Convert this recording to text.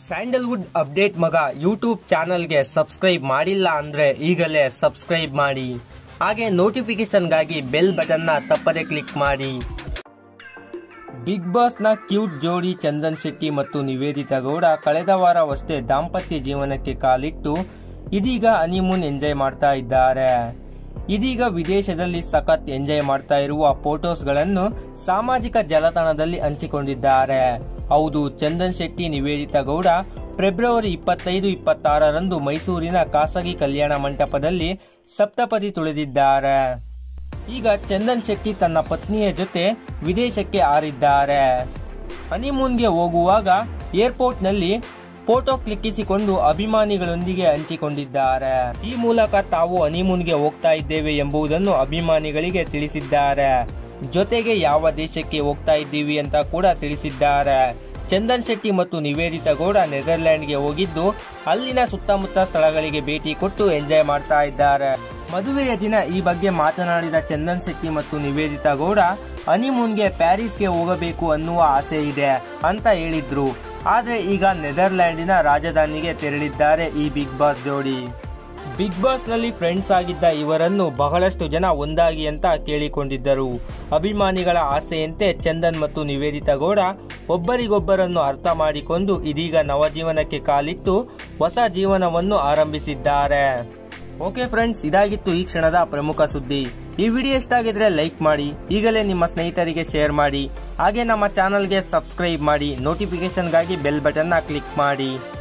Sandalwood update ಮಗ YouTube ಚಾನಲ್ಗೆ subscribe ಮಾಡಿಲ್ಲ ಅಂದ್ರೆ ಈಗಲೇ ಸಬ್ಸ್ಕ್ರೈಬ್ ಮಾಡಿ ಹಾಗೆ ನೋಟಿಫಿಕೇಶನ್ಗಾಗಿ ಬೆಲ್ ಬಟನ್ನ ತಪ್ಪದೆ ಕ್ಲಿಕ್ ಮಾಡಿ ಬಿಗ್ ಬಾಸ್ನ ಕ್ಯೂಟ್ ಜೋಡಿ ಚಂದನ್ ಶೆಟ್ಟಿ ಮತ್ತು ನಿವೇದಿತಾ ಗೌಡ ಕಳೆದ ವಾರವಷ್ಟೇ ದಾಂಪತ್ಯ ಜೀವನಕ್ಕೆ ಕಾಲಿಟ್ಟು ಇದೀಗ ಹನಿಮೂನ್ ಎಂಜಾಯ್ ಮಾಡ್ತಾ ಇದ್ದಾರೆ ಇದೀಗ ವಿದೇಶದಲ್ಲಿ ಸಖತ್ ಎಂಜಾಯ್ ಮಾಡ್ತಾ ಇರುವ ಫೋಟೋಸ್ಗಳನ್ನು ಸಾಮಾಜಿಕ ಜಾಲತಾಣದಲ್ಲಿ ಹಂಚಿಕೊಂಡಿದ್ದಾರೆ ಹೌದು ಚಂದನ್ ಶೆಟ್ಟಿ ನಿವೇದಿತಾ ಗೌಡ ಫೆಬ್ರವರಿ ಇಪ್ಪತ್ತೈದು ಇಪ್ಪತ್ತಾರರಂದು ಮೈಸೂರಿನ ಖಾಸಗಿ ಕಲ್ಯಾಣ ಮಂಟಪದಲ್ಲಿ ಸಪ್ತಪದಿ ತುಳಿದಿದ್ದಾರೆ ಈಗ ಚಂದನ್ ಶೆಟ್ಟಿ ತನ್ನ ಪತ್ನಿಯ ಜೊತೆ ವಿದೇಶಕ್ಕೆ ಹಾರಿದ್ದಾರೆ ಹನಿಮೂನ್ಗೆ ಹೋಗುವಾಗ ಏರ್ಪೋರ್ಟ್ನಲ್ಲಿ ಫೋಟೋ ಕ್ಲಿಕ್ಕಿಸಿಕೊಂಡು ಅಭಿಮಾನಿಗಳೊಂದಿಗೆ ಹಂಚಿಕೊಂಡಿದ್ದಾರೆ ಈ ಮೂಲಕ ತಾವು ಹನಿಮೂನ್ಗೆ ಹೋಗ್ತಾ ಇದ್ದೇವೆ ಎಂಬುದನ್ನು ಅಭಿಮಾನಿಗಳಿಗೆ ತಿಳಿಸಿದ್ದಾರೆ ಜೊತೆಗೆ ಯಾವ ದೇಶಕ್ಕೆ ಹೋಗ್ತಾ ಇದ್ದೀವಿ ಅಂತ ಕೂಡ ತಿಳಿಸಿದ್ದಾರೆ ಚಂದನ್ ಶೆಟ್ಟಿ ಮತ್ತು ನಿವೇದಿತಾ ಗೌಡ ನೆದರ್ಲ್ಯಾಂಡ್ಗೆ ಹೋಗಿದ್ದು ಅಲ್ಲಿನ ಸುತ್ತಮುತ್ತ ಸ್ಥಳಗಳಿಗೆ ಭೇಟಿ ಕೊಟ್ಟು ಎಂಜಾಯ್ ಮಾಡ್ತಾ ಇದ್ದಾರೆ ಮದುವೆಯ ದಿನ ಈ ಬಗ್ಗೆ ಮಾತನಾಡಿದ ಚಂದನ್ ಶೆಟ್ಟಿ ಮತ್ತು ನಿವೇದಿತಾ ಗೌಡ ಹನಿಮೂನ್ಗೆ ಪ್ಯಾರಿಸ್ಗೆ ಹೋಗಬೇಕು ಅನ್ನುವ ಆಸೆ ಇದೆ ಅಂತ ಹೇಳಿದ್ರು ಆದ್ರೆ ಈಗ ನೆದರ್ಲ್ಯಾಂಡಿನ ರಾಜಧಾನಿಗೆ ತೆರಳಿದ್ದಾರೆ ಈ ಬಿಗ್ ಬಾಸ್ ಜೋಡಿ ಬಿಗ್ ಬಾಸ್ ನಲ್ಲಿ ಫ್ರೆಂಡ್ಸ್ ಆಗಿದ್ದ ಇವರನ್ನು ಬಹಳಷ್ಟು ಜನ ಒಂದಾಗಿ ಅಂತ ಕೇಳಿಕೊಂಡಿದ್ದರು ಅಭಿಮಾನಿಗಳ ಆಸೆಯಂತೆ ಚಂದನ್ ಮತ್ತು ನಿವೇದಿತಾ ಗೌಡ ಒಬ್ಬರಿಗೊಬ್ಬರನ್ನು ಅರ್ಥ ಮಾಡಿಕೊಂಡು ಇದೀಗ ನವಜೀವನಕ್ಕೆ ಕಾಲಿಟ್ಟು ಹೊಸ ಜೀವನವನ್ನು ಆರಂಭಿಸಿದ್ದಾರೆ ಓಕೆ ಫ್ರೆಂಡ್ಸ್ ಇದಾಗಿತ್ತು ಈ ಕ್ಷಣದ ಪ್ರಮುಖ ಸುದ್ದಿ ಈ ವಿಡಿಯೋ ಇಷ್ಟ ಆಗಿದ್ರೆ ಲೈಕ್ ಮಾಡಿ ಈಗಲೇ ನಿಮ್ಮ ಸ್ನೇಹಿತರಿಗೆ ಶೇರ್ ಮಾಡಿ ಹಾಗೆ ನಮ್ಮ ಚಾನಲ್ಗೆ ಸಬ್ಸ್ಕ್ರೈಬ್ ಮಾಡಿ ನೋಟಿಫಿಕೇಶನ್ಗಾಗಿ ಬೆಲ್ ಬಟನ್ನ ಕ್ಲಿಕ್ ಮಾಡಿ